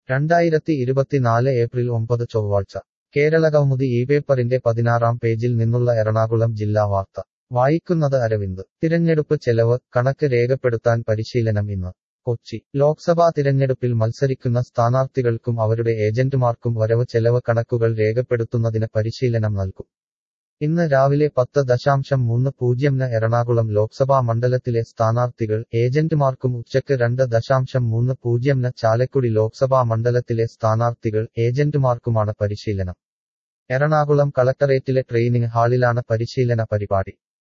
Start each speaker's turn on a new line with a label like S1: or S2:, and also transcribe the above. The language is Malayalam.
S1: രണ്ടായിരത്തി ഇരുപത്തിനാല് ഏപ്രിൽ ഒമ്പത് ചൊവ്വാഴ്ച കേരളകൗമുദി ഈ പേപ്പറിന്റെ പതിനാറാം പേജിൽ നിന്നുള്ള എറണാകുളം ജില്ലാ വാർത്ത വായിക്കുന്നത് അരവിന്ദ് തിരഞ്ഞെടുപ്പ് ചെലവ് കണക്ക് രേഖപ്പെടുത്താൻ പരിശീലനം ഇന്ന് കൊച്ചി ലോക്സഭാ തിരഞ്ഞെടുപ്പിൽ മത്സരിക്കുന്ന സ്ഥാനാർത്ഥികൾക്കും അവരുടെ ഏജന്റുമാർക്കും വരവ് ചെലവ് കണക്കുകൾ രേഖപ്പെടുത്തുന്നതിന് പരിശീലനം നൽകും ഇന്ന് രാവിലെ പത്ത് ദശാംശം മൂന്ന് പൂജ്യംന് എറണാകുളം ലോക്സഭാ മണ്ഡലത്തിലെ സ്ഥാനാർത്ഥികൾ ഏജന്റുമാർക്കും ഉച്ചയ്ക്ക് രണ്ട് ദശാംശം മൂന്ന് പൂജ്യംന് ചാലക്കുടി ലോക്സഭാ മണ്ഡലത്തിലെ സ്ഥാനാർത്ഥികൾ ഏജന്റുമാർക്കുമാണ് പരിശീലനം എറണാകുളം കളക്ടറേറ്റിലെ ട്രെയിനിംഗ് ഹാളിലാണ് പരിശീലന പരിപാടി